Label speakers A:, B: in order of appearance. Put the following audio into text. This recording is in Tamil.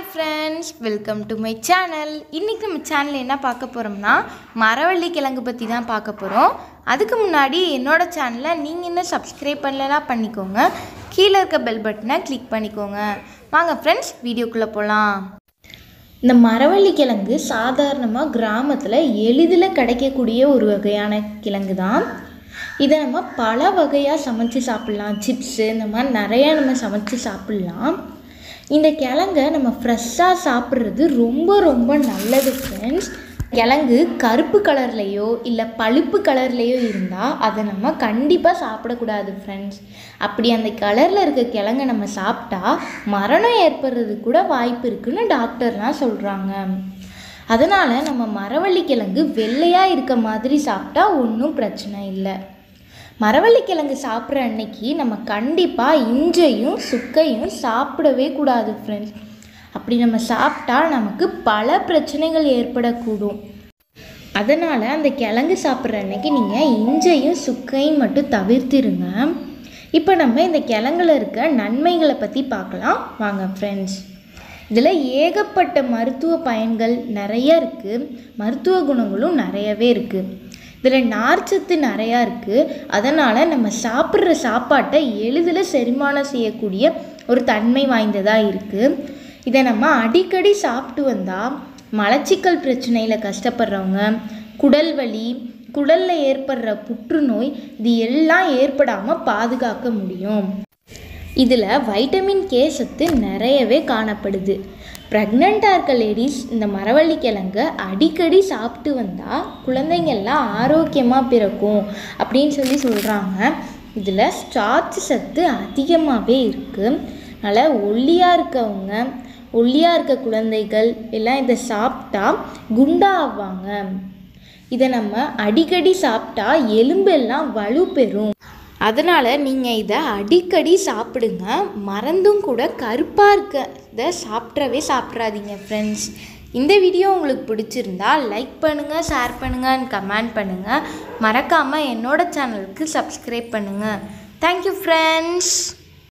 A: friends welcome to my channel இன்றைக்கி நம்ம சேனலில் என்ன பார்க்க போகிறோம்னா மரவள்ளி கிழங்கு பற்றி தான் பார்க்க போகிறோம் அதுக்கு முன்னாடி என்னோட சேனலை நீங்கள் இன்னும் சப்ஸ்கிரைப் பண்ணலனா பண்ணிக்கோங்க கீழே இருக்க பெல் பட்டனை கிளிக் பண்ணிக்கோங்க வாங்க ஃப்ரெண்ட்ஸ் வீடியோக்குள்ளே போகலாம் இந்த மரவள்ளி கிழங்கு சாதாரணமாக கிராமத்தில் எளிதில் கிடைக்கக்கூடிய ஒரு வகையான கிழங்கு தான் இதை நம்ம பல வகையாக சமைச்சு சாப்பிட்லாம் சிப்ஸு இந்த மாதிரி நிறையா நம்ம சமைச்சு சாப்பிட்லாம் இந்த கிழங்க நம்ம ஃப்ரெஷ்ஷாக சாப்பிட்றது ரொம்ப ரொம்ப நல்லது ஃப்ரெண்ட்ஸ் கிழங்கு கருப்பு கலர்லேயோ இல்லை பழுப்பு கலர்லேயோ இருந்தால் அதை நம்ம கண்டிப்பாக சாப்பிடக்கூடாது ஃப்ரெண்ட்ஸ் அப்படி அந்த கலரில் இருக்க கிழங்க நம்ம சாப்பிட்டா மரணம் ஏற்படுறது கூட வாய்ப்பு இருக்குன்னு டாக்டர்லாம் சொல்கிறாங்க அதனால் நம்ம மரவள்ளி கிழங்கு வெள்ளையாக இருக்க மாதிரி சாப்பிட்டா ஒன்றும் பிரச்சனை இல்லை மரவள்ளி கிழங்கு சாப்பிட்ற அன்னைக்கு நம்ம கண்டிப்பாக இஞ்சையும் சுக்கையும் சாப்பிடவே கூடாது ஃப்ரெண்ட்ஸ் அப்படி நம்ம சாப்பிட்டா நமக்கு பல பிரச்சனைகள் ஏற்படக்கூடும் அதனால் அந்த கிழங்கு சாப்பிட்ற அன்னைக்கு நீங்கள் இஞ்சையும் சுக்கையும் மட்டும் தவிர்த்திருங்க இப்போ நம்ம இந்த கிழங்குல இருக்க நன்மைகளை பற்றி பார்க்கலாம் வாங்க ஃப்ரெண்ட்ஸ் இதில் ஏகப்பட்ட மருத்துவ பயன்கள் நிறைய இருக்குது மருத்துவ குணங்களும் நிறையவே இருக்குது இதில் நார்ச்சத்து நிறையா இருக்குது அதனால் நம்ம சாப்பிட்ற சாப்பாட்டை எளிதில் செரிமானம் செய்யக்கூடிய ஒரு தன்மை வாய்ந்ததாக இருக்குது இதை நம்ம அடிக்கடி சாப்பிட்டு வந்தால் மலச்சிக்கல் பிரச்சனையில் கஷ்டப்படுறவங்க குடல் வலி குடலில் ஏற்படுற புற்றுநோய் இது எல்லாம் ஏற்படாமல் பாதுகாக்க முடியும் இதில் வைட்டமின் கே சத்து நிறையவே காணப்படுது ப்ரெக்னெண்ட்டாக இருக்க லேடிஸ் இந்த மரவள்ளி கிழங்க அடிக்கடி சாப்பிட்டு வந்தால் குழந்தைங்கள்லாம் ஆரோக்கியமாக பிறக்கும் அப்படின்னு சொல்லி சொல்கிறாங்க இதில் ஸ்டார்ச் சத்து அதிகமாகவே இருக்குது அதனால் ஒல்லியாக இருக்கவங்க ஒல்லியாக இருக்க குழந்தைகள் எல்லாம் இதை சாப்பிட்டா குண்டாவாங்க இதை நம்ம அடிக்கடி சாப்பிட்டா எலும்பெல்லாம் வலு பெறும் அதனால் நீங்கள் இதை அடிக்கடி சாப்பிடுங்க மறந்தும் கூட கருப்பாக இருக்கிறத சாப்பிட்றவே சாப்பிட்றாதீங்க ஃப்ரெண்ட்ஸ் இந்த வீடியோ உங்களுக்கு பிடிச்சிருந்தா லைக் பண்ணுங்கள் ஷேர் பண்ணுங்கள் கமெண்ட் பண்ணுங்கள் மறக்காமல் என்னோட சேனலுக்கு சப்ஸ்கிரைப் பண்ணுங்கள் தேங்க்யூ ஃப்ரெண்ட்ஸ்